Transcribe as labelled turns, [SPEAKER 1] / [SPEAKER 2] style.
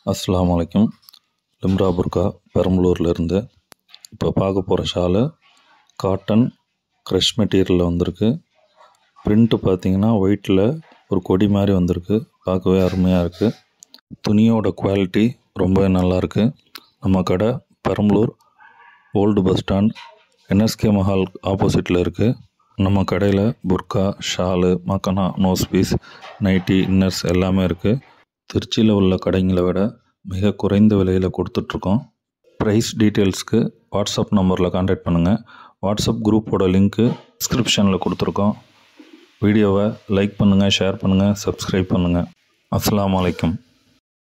[SPEAKER 1] அஸ்ஸலாமு அலைக்கும் லிம்ரா புர்கா பெரம்பலூர்லேருந்து இப்போ பார்க்க போகிற ஷாலு காட்டன் க்ரஷ் மெட்டீரியலில் வந்திருக்கு பிரிண்ட்டு பார்த்தீங்கன்னா ஒயிட்டில் ஒரு கொடி மாதிரி வந்திருக்கு பார்க்கவே அருமையாக இருக்குது துணியோட குவாலிட்டி ரொம்பவே நல்லாயிருக்கு நம்ம கடை Perambalur old bus stand NSK Mahal ஆப்போசிட்டில் இருக்குது நம்ம கடையில் புர்கா ஷாலு மக்கனா நோஸ் பீஸ் நைட்டி இன்னர்ஸ் எல்லாமே இருக்குது திருச்சியில் உள்ள கடைங்களை விட மிக குறைந்த விலையில் கொடுத்துட்ருக்கோம் ப்ரைஸ் டீட்டெயில்ஸ்க்கு வாட்ஸ்அப் நம்பரில் காண்டாக்ட் பண்ணுங்கள் வாட்ஸ்அப் குரூப்போட லிங்க்கு டிஸ்கிரிப்ஷனில் கொடுத்துருக்கோம் வீடியோவை லைக் பண்ணுங்கள் ஷேர் பண்ணுங்கள் சப்ஸ்கிரைப் பண்ணுங்கள் அஸ்ஸலாமு அலைக்கும்